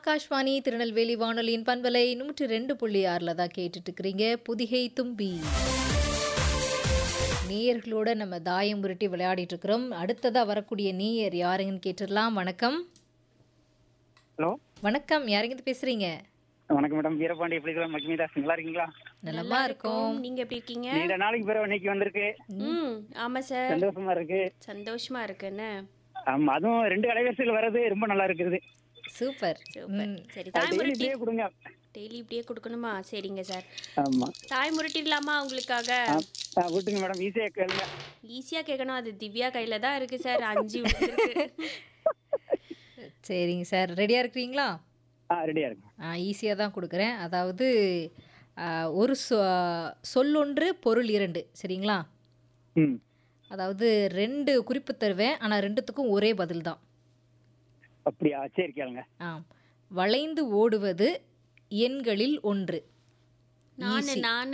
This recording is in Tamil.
ஆகாஷ்வாணி திருநெல்வேலி வானொலியின் பண்பலை நூற்றி ரெண்டு புள்ளி ஆறில் தான் கேட்டுட்டு இருக்கிறீங்க புதிகை தும்பி நேயர்களோட நம்ம தாயம் உருட்டி விளையாடிட்டு இருக்கிறோம் அடுத்ததாக வரக்கூடிய நேயர் யாருங்கன்னு கேட்டுடலாம் வணக்கம் ஹலோ வணக்கம் யாருங்க பேசுறீங்க வணக்கம் மேடம் வீரபாண்டி எப்படி இருக்கலாம் மகிமிதாஸ் நல்லா இருக்கீங்களா நலமா இருக்கும் நீங்க எப்படி இருக்கீங்க நீண்ட நாளைக்கு பிறகு இன்னைக்கு வந்திருக்கு ம் ஆமா சார் சந்தோஷமா இருக்கு சந்தோஷமா இருக்குன்னு ஆமா அதுவும் ரெண்டு அலைவரிசையில் வர்றது ரொம்ப நல்லா இருக்குது சூப்பர் சூப்பர் ம். சரி அது தாய் daily முரட்டி இப்படியே கொடுங்க டெய்லி இப்படியே கொடுக்கணுமா சரிங்க சார் ஆமா தாய் முரட்டிடலாமா உங்களுக்காக ஆ, ஆ, விட்டுங்க மேடம் ஈஸியா கேளுங்க ஈஸியா கேட்கணும் அது திவ்யா கையில தான் இருக்கு சார் அஞ்சு விழுந்திருக்கு. சரிங்க சார் ரெடியாக இருக்கிறீங்களா ஆ ரெடியா இருக்கு ஈஸியாக தான் கொடுக்குறேன் அதாவது ஆ, ஒரு சொ சொல்லொன்று பொருள் இரண்டு சரிங்களா ம் அதாவது ரெண்டு குறிப்பு தருவேன் ஆனால் ரெண்டுத்துக்கும் ஒரே பதில் தான் அப்படியா சரி கேளுங்க ஆ வளைந்து ஓடுவது எண்களில் ஒன்று நானு நான்